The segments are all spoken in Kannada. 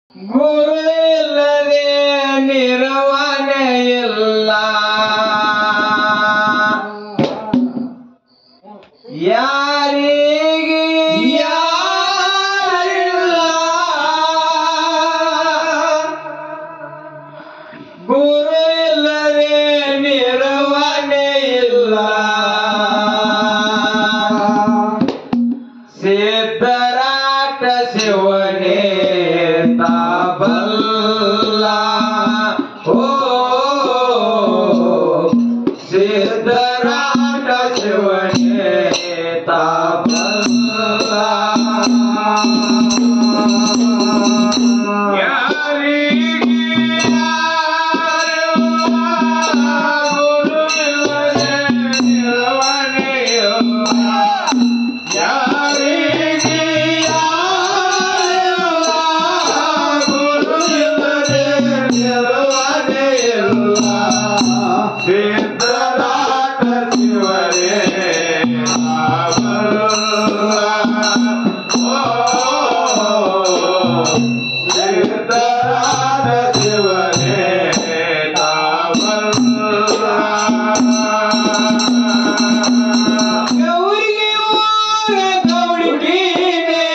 ಗುರು ಇಲ್ಲದೆ ನಿರ್ವಹಣೆ ಇಲ್ಲ ಯಾರಿಗೆ ಯಾರಿಲ್ಲ ಗುರು ಇಲ್ಲದೆ ನಿರ್ವಹಣೆ ಇಲ್ಲ ಸಿದ್ಧರಾಟ ಶಿವನೇ ತಾಬಲ್ಲ ಓ ಸಿದ್ಧರಾಟ ಶಿವನೇ ತಾಬಲ್ಲ ಗೌರಿಗೆ ಊರ ಗೌಡಿಗೀನೆ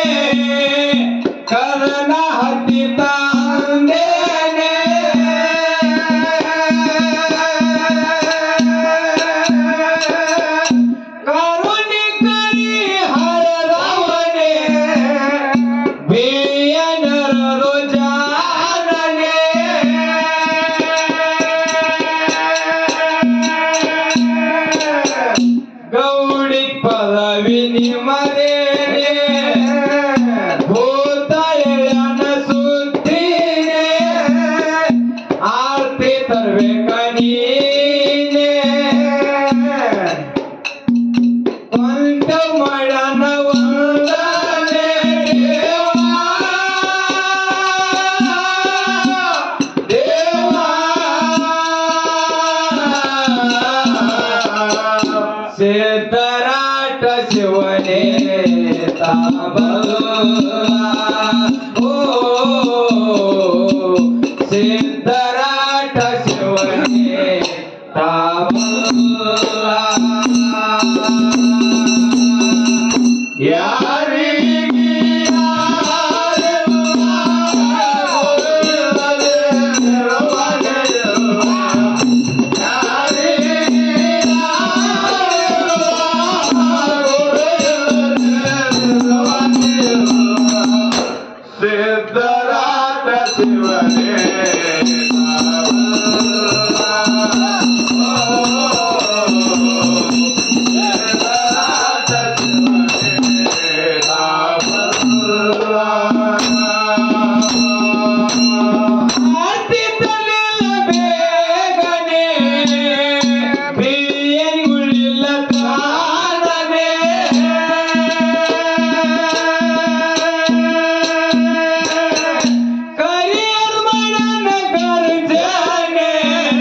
ಕದನ ಹತ್ತಿ ತಂದೇನೆ ಕರುಣಿಕರಿ ಹರದವನೇ ಬೇಯನರದು ಜಾನನೆ ಗೌಡಿ ಪದವಿ ನಿಮ್ಮದೇನೆ ಭೂತ ಎಳನ ಸುತ್ತೀನೆ ಆರ್ತಿ ತರ್ಬೇಕ ನೀನೆ ಸ್ವಂತ ಮಾಡನ ಒಂದನೆ ದೇವಾ ಸಿದ್ಧರಾಟ ಶಿವನೇ ತಾಬಲ್ಲ ಓ ಸಿದ್ಧರಾಟ ಶಿವನೇ ತಾಬಲ್ಲ ಯಾರಿಗೆ ಸಿದ್ಧರಾಟ ಶಿವನೇ ಬೇಗನೆ ಪ್ರಿಯಂಗುಳಿಲ್ಲ ಕಾಣನೆ ಕರಿಯರ್ ಮನನ ಗರ್ಜನೆ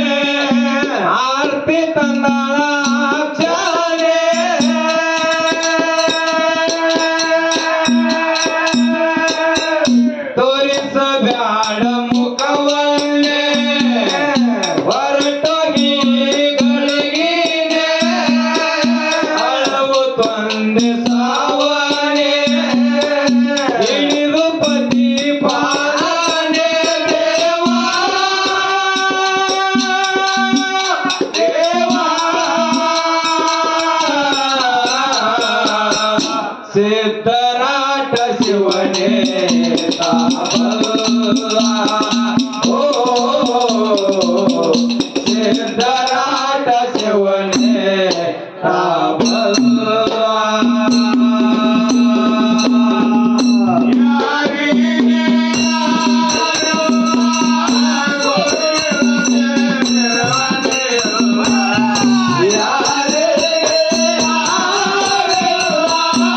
ಆರ್ತಿ ತಂದಾಳ ಅಕ್ಷಾನೆ ತೋರಿಸಬ್ಯಾಡ ಮುಖವನ್ನೇ ಹೊರಟೋಗಿ ಗಳಿಗೀನೆ ಅಳವು ತಂದೆ ಸಾವನೆ ಇಳಿದು ಪತಿ ಪಾಲನೆ ದೇವಾ ದೇವಾ ಸಿದ್ಧರಾಟ ಶಿವನೇ ತಾಬಲ್ಲ ಓ ಸಿದ್ಧರಾಟ ಶಿವನೇ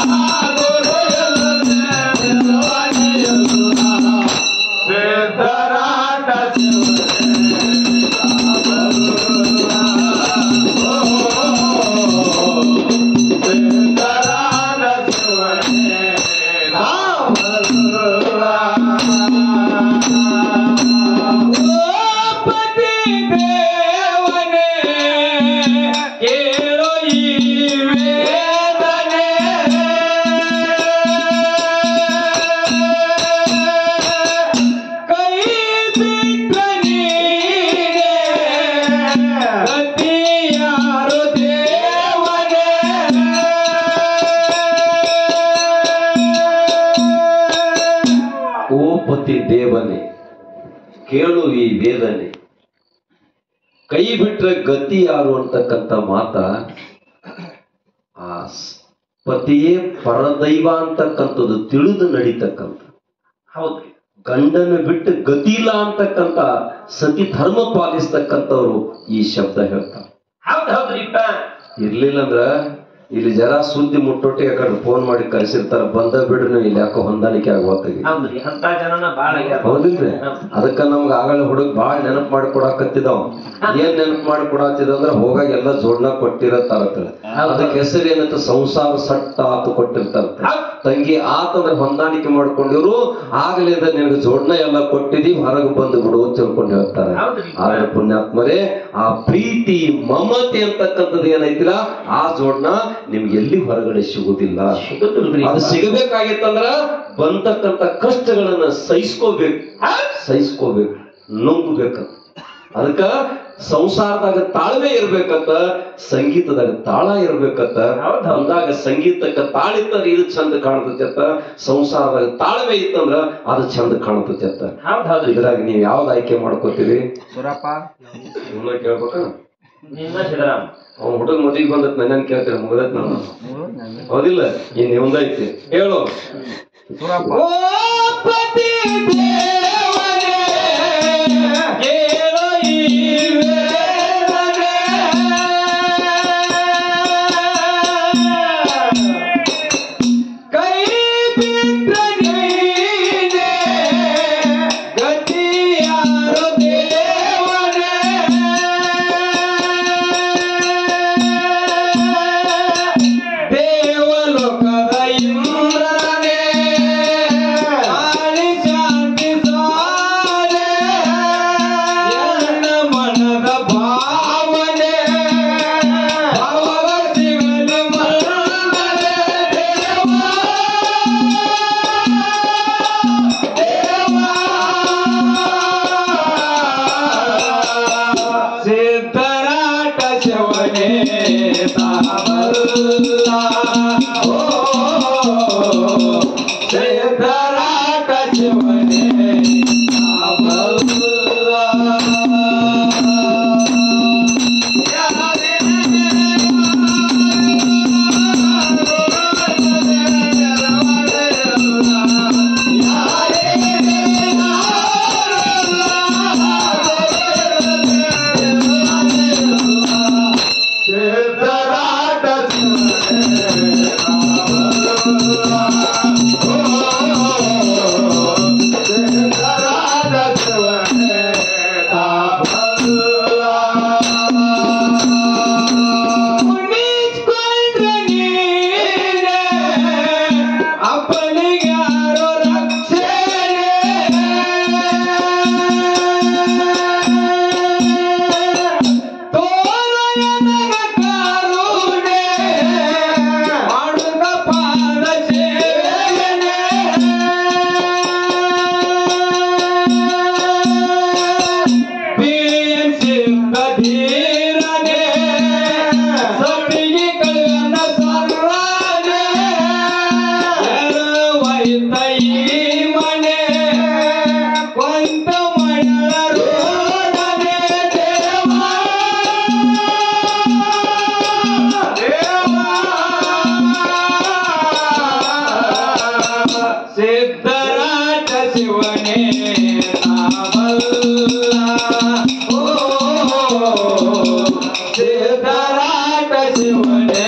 ಸಿದ್ಧರಾಟ ಪತಿ ದೇವನೇ ಕೇಳು ಈ ವೇದನೆ ಕೈ ಬಿಟ್ರೆ ಗತಿ ಯಾರು ಅಂತಕ್ಕಂಥ ಮಾತ ಆ ಸ್- ಪತಿಯೇ ಪರದೈವ ಅಂತಕ್ಕಂಥದ್ದು ತಿಳಿದು ನಡೀತಕ್ಕಂಥ ಹೌದ್ರಿ ಗಂಡನ ಬಿಟ್ಟು ಗತಿ ಇಲ್ಲ ಅಂತಕ್ಕಂಥ ಸತಿ ಧರ್ಮ ಪಾಲಿಸ್ತಕ್ಕಂಥವ್ರು ಈ ಶಬ್ದ ಹೇಳ್ತಾರೆ ಹೌದ್ ಹೌದ್ರಿಪ್ಪ ಇರ್ಲಿಲ್ಲ ಅಂದ್ರ ಇಲ್ಲಿ ಜರ ಸುದ್ದಿ ಮುಟ್ಟೊಟ್ಟಿಗೆ ಆ ಕಡೆ ಫೋನ್ ಮಾಡಿ ಕರೆಸಿರ್ತಾರ ಬಂದ ಬಿಡ್ರಿ ಇಲ್ಲಿ ಯಾಕೋ ಹೊಂದಾಣಿಕೆ ಆಗುವತ್ತಾಗಿ ಹೌದ್ರಿ ಅಂತ ಜನನ ಬಾಳ ಆಗ್ಯಾರ ಹೌದಿಲ್ರಿ ಹೌದ್. ಅದಕ್ಕ ನಮ್ಗ ಆಗಲೇ ಹುಡುಗ ಬಾಳ್ ನೆನಪು ಮಾಡಿ ಕೊಡಾಕತ್ತಿದಾವ ಏನ್ ನೆನಪು ಮಾಡಿ ಕೊಡಾತಿದ ಅಂದ್ರ ಹೋಗಾಗ ಎಲ್ಲ ಜೋಡ್ನ ಕೊಟ್ಟಿರತ್ತಾರತ್ತ ಅದಕ್ಕೆ ಹೆಸರು ಏನಂತ ಸಂಸಾರ ಸಟ್ಟ ಆತು ಕೊಟ್ಟಿರ್ತಾರ ಹೌದ್. ತಂಗಿ ಆತಂದ್ರ ಹೊಂದಾಣಿಕೆ ಮಾಡ್ಕೊಂಡಿರು ಆಗ್ಲಿಂದ ನಿನಗೆ ಜೋಡ್ನ ಎಲ್ಲ ಕೊಟ್ಟಿದೀವಿ ಹೊರಗೆ ಬಂದು ಬಿಡು ಅಂತ ತಿಳ್ಕೊಂಡು ಹೇಳ್ತಾರೆ ಹೌದ್ರಿ. ಆದ್ರೆ ಪುಣ್ಯಾತ್ಮರೇ ಆ ಪ್ರೀತಿ ಮಮತೆ ಅಂತಕ್ಕಂಥದ್ದು ಏನೈತಿಲ್ಲ ಆ ಜೋಡ್ನ ನಿಮ್ಗೆ ಎಲ್ಲಿ ಹೊರಗಡೆ ಸಿಗುದಿಲ್ಲ ಸಿಗುದಿಲ್ರಿ ಅದು ಸಿಗಬೇಕಾಗಿತ್ತಂದ್ರ ಬಂತಕ್ಕಂತ ಕಷ್ಟಗಳನ್ನ ಸಹಿಸ್ಕೋಬೇಕು ಸಹಿಸ್ಕೋಬೇಕು ನುಂಗ್ಬೇಕಂತ ಅದಕ್ಕ ಸಂಸಾರದಾಗ ತಾಳ್ಮೆ ಇರ್ಬೇಕಂತ ಸಂಗೀತದಾಗ ತಾಳ ಇರ್ಬೇಕಂತ ಹೌದ್ ಹೌದ್. ಅಂದಾಗ ಸಂಗೀತಕ್ಕ ತಾಳಿತ್ತಂದ್ರ ಇದು ಚಂದ ಕಾಣ್ತೈತಿ ಅಂತ ಸಂಸಾರದಾಗ ತಾಳ್ಮೆ ಇತ್ತಂದ್ರ ಅದು ಚಂದ ಕಾಣ್ತೈತಿ ಅಂತ ಹೌದ್ ಹೌದ್ರಿ ಇದ್ರಾಗ ನೀವ್ ಯಾವ್ದು ಆಯ್ಕೆ ಮಾಡ್ಕೋತೀರಿ ಸುರಪ್ಪ ಇವನ್ನ ಕೇಳ್ಬೇಕ ನಿನ್ನ ಸಿದ್ದರಾಮ್ ಅವ್ನ ಹುಡುಗ ಮದುವೆಗೆ ಬಂದತ್ ನನ್ನನ್ ಕೇಳ್ತೀರಿ ಮುಗದತ್ ನಾನು ಹೌದಿಲ್ಲ ಇನ್ ನಿಮ್ದೈತಿ ಹೇಳು ಸುರಪ್ಪ ಓ ಪತಿ ದೇವನೇ, ಕೇಳು ಈ ವೇದನೆ. ಕೈ ಬಿಟ್ರೆ ನೀನೇ, ಗತಿ ಯಾರು ದೇವನೇ? ದೇವಲೋಕದ ಇಂದ್ರನೇ ಆಳಿ ಶಾಂತಿ ಸಾರೆ ಎನ್ನ ಮನದ ಭಾವನೆ ಭಾವವ ಸಿಗಲು ಮರಣದೆ ದೇವ ಸಿದ್ಧರಾಟ ಶವನೇ ತಾವಲ್ಲ ಓ ಸಿದ್ಧರಾಟ ಶಿವನೇ ಸಿದ್ಧರಾಟ ಅಪ್ಪನಿಗೆ ಯಾರೋ ರಕ್ಷಣೆ ತೋರಯನಗ ಕಾರುಣೆ ಮಾಡುತ್ತ ಪಾದ ಸೇವನೆ ಬೀಸಿದ ಧೀರನೆ ಸೊಡಿಗೆ ಕಳ್ಳನ ಸರ್ರಾನೆ ಎರವೈತ ಈ ಮನೆ ಕೊಂತ ಮಳರ ರೋಡನೆ ಸಿದ್ಧರಾಜ ಶಿವನೇ ನಾವಲ್ಲ ಓ ಸಿದ್ಧರಾಜ ಶಿವನೇ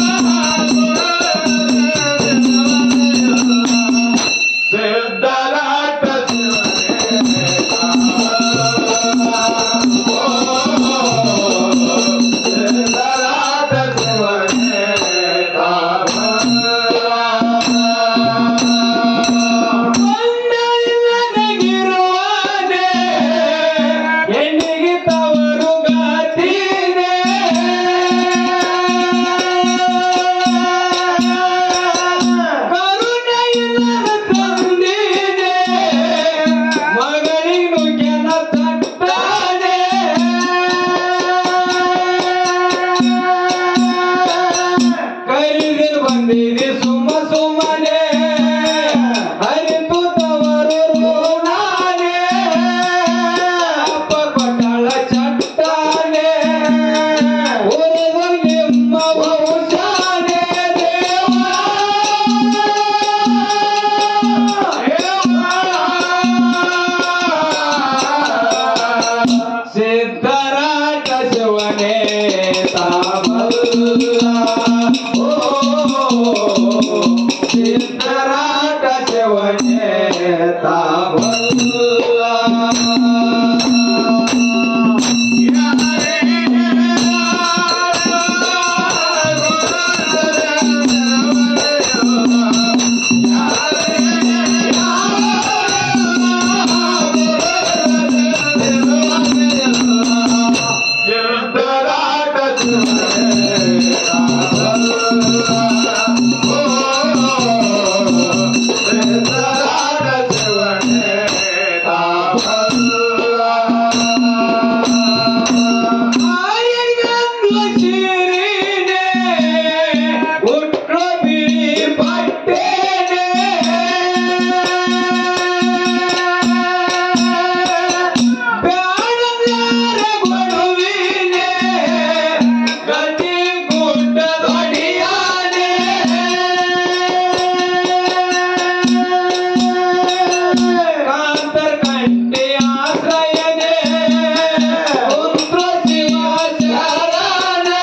ಸಿದ್ಧರಾಜ ಶಿವನೇ ತಾವಲ್ಲ ಸಿದ್ಧರಾಟ ಶಿವನೇ ಸಿದ್ಧರಾಟ ಶಿವನೇ ತಾವಲ್ಲ ಆಯಗಂಗ್ಲ ಶಿರಿನೆ ಉಟ್ರ ಬಿಳಿ ಬಟ್ಟೆನೆ ಬ್ಯಾಡಲಾರ ಗೊಡುವಿನೆ ಗತಿ ಗುಡ್ಡದೊಡಿಯಾನೆ ಕಾಂತರ್ ಕಂಠಿ ಆಶ್ರಯನೆ ಪುತ್ರ ಶಿವಾಚಾರನೆ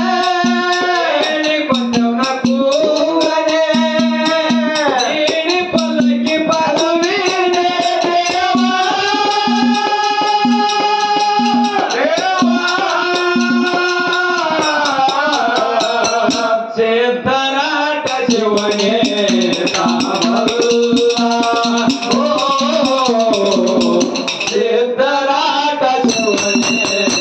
ಕೊಂಚವನ ಕೂಗನೆ ನೀಡಿ ಪಲ್ಲಕ್ಕಿ ಪದವಿನೆ ಸಿದ್ಧರಾಟ ಶಿವನೇ ತಾವಲ್ಲ ಓ, ಸಿದ್ಧರಾಟ ಶಿವನೇ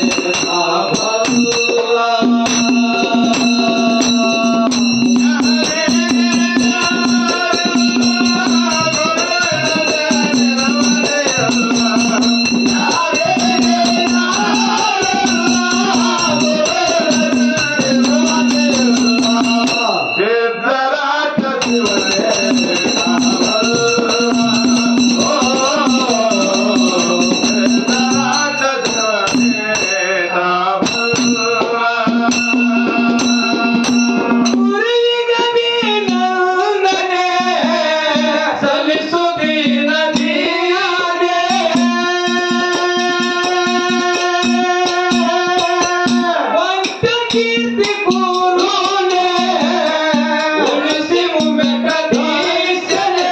ಸಿದ್ಧರಾಟ ಶಿವನೇ ಸಿದ್ಧರಾಟ ಶಿವನೇ ಸಲ್ಲಿಸುತ್ತೀನ ದೀಯಾದೆ ವಂತ ಕೀರ್ತಿ ಕೂರುನೆ ಉಳಿಸಿ ಮುಮ್ಮೆಟ್ಟ ದೀಸನೆ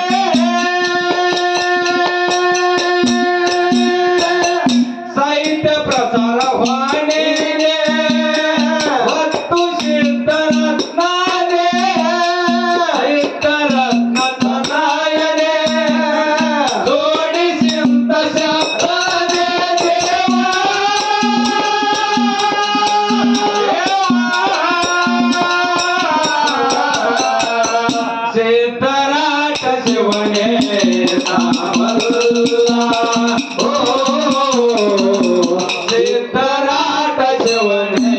ಸಾಹಿತ್ಯ ಪ್ರಸಾರ ವಾಣಿನೆ ಮತ್ತು ಸಿದ್ಧರತ್ನಾನೆ ಸಿದ್ಧರತ್ನ ತನಾಯನೆ ಜೋಡಿಸಿಂತ ಶಬ್ದನೆ ಸಿದ್ಧರಾಟ ಶಿವನೇ ತಾವಲ್ಲ ಓ ಸಿದ್ಧರಾಟ ಶಿವನೇ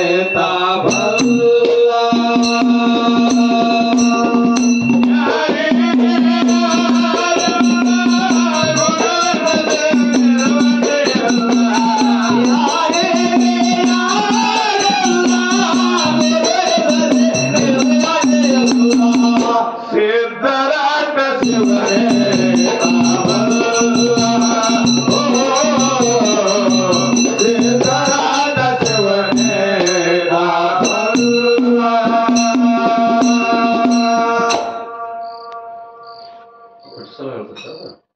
ಸಿದ್ಧರಾಟ ಶಿವನೇ ಸಿದ್ಧರಾಟ ಶಿವನೇ ಎಷ್ಟು ಸಲ ಹೇಳ್ತಿದ್ದ